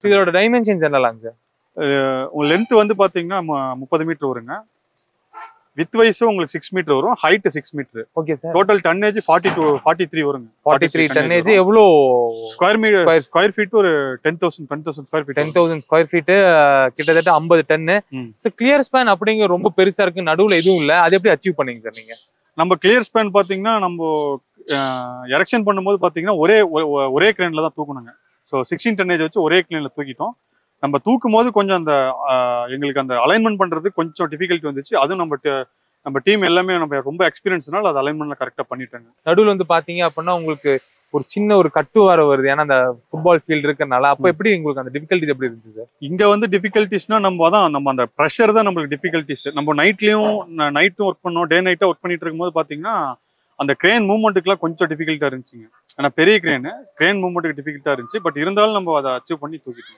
இதோட டைமென்ஷன்ஸ் என்னலாம் சார் உங்க லென்த் வந்து பாத்தீங்கன்னா மு- முப்பது மீட்டர் வருங்க வித் வைஸ் உங்களுக்கு சிக்ஸ் மீட்டர் வரும் height six metre okay sir total tonnage forty two forty three வருங்க ஃபார்ட்டி த்ரீ டன்னேஜ் எவ்வளோ square metre Square- square feet ஒரு ten thousand ten thousand square feet ten thousand square feet கிட்டத்தட்ட ஐம்பது டன்னு ம். So clear span அப்படிங்கிற ரொம்ப பெருசா இருக்கு நடுவுல எதுவும் இல்ல அது எப்படி அச்சீவ் பண்ணீங்க சார் நீங்க நம்ம கிளியர் ஸ்பேன் பாத்தீங்கன்னா நம்ம எரெக்ஷன் பண்ணும்போது பாத்தீங்கன்னா ஒரே ஒ- ஒ- ஒரே கிரேன்ல தான் தூக்கணுங்க ஸோ சிக்ஸ்டீன் டன்னேஜ் வச்சு ஒரே கிரேன்ல தூக்கிட்டோம் நம்ம தூக்கும் போது கொஞ்சம் அந்த ஆஹ், எங்களுக்கு அந்த அலைன்மெண்ட் பண்றது கொஞ்சம் டிஃபிகல்ட்டி வந்துச்சு அதுவும் நம்ம ட- நம்ம டீம் எல்லாமே நம்ம ரொம்ப எக்ஸ்பீரியன்ஸ்னால அது அலைன்மெண்ட்ல கரெக்டா பண்ணிட்டாங்க நடுவுல வந்து பாத்தீங்க அப்படின்னா உங்களுக்கு ஒரு சின்ன ஒரு கட்டு வர வருது ஏன்னா அந்த ஃபுட்பால் ஃபீல்டு இருக்கறனால அப்போ ம். எப்படி உங்களுக்கு அந்த டிஃபிகல்ட்டிஸ் எப்படி இருந்துச்சு சார் இங்க வந்து டிஃபிகல்ட்டிஸ்னா நம்ம தான் நம்ம அந்த ப்ரெஷர் தான் நம்மளுக்கு டிஃபிகல்ட்டிஸ் நம்ம நைட்லயும் நைட்டும் ஒர்க் பண்ணோம் டே நைட்டா ஒர்க் பண்ணிட்டு இருக்கும்போது பாத்தீங்கன்னா அந்த கிரேன் மூவ்மெண்ட்டுக்குலாம் கொஞ்சம் டிஃபிகல்ட்டா இருந்துச்சுங்க ஏன்னா பெரிய கிரேனு கிரேன் மூவ்மெண்ட்டுக்கு டிஃபிகல்ட்டா இருந்துச்சு பட் இருந்தாலும் நம்ம அதை அச்சீவ் பண்ணி தூக்கிட்டோம்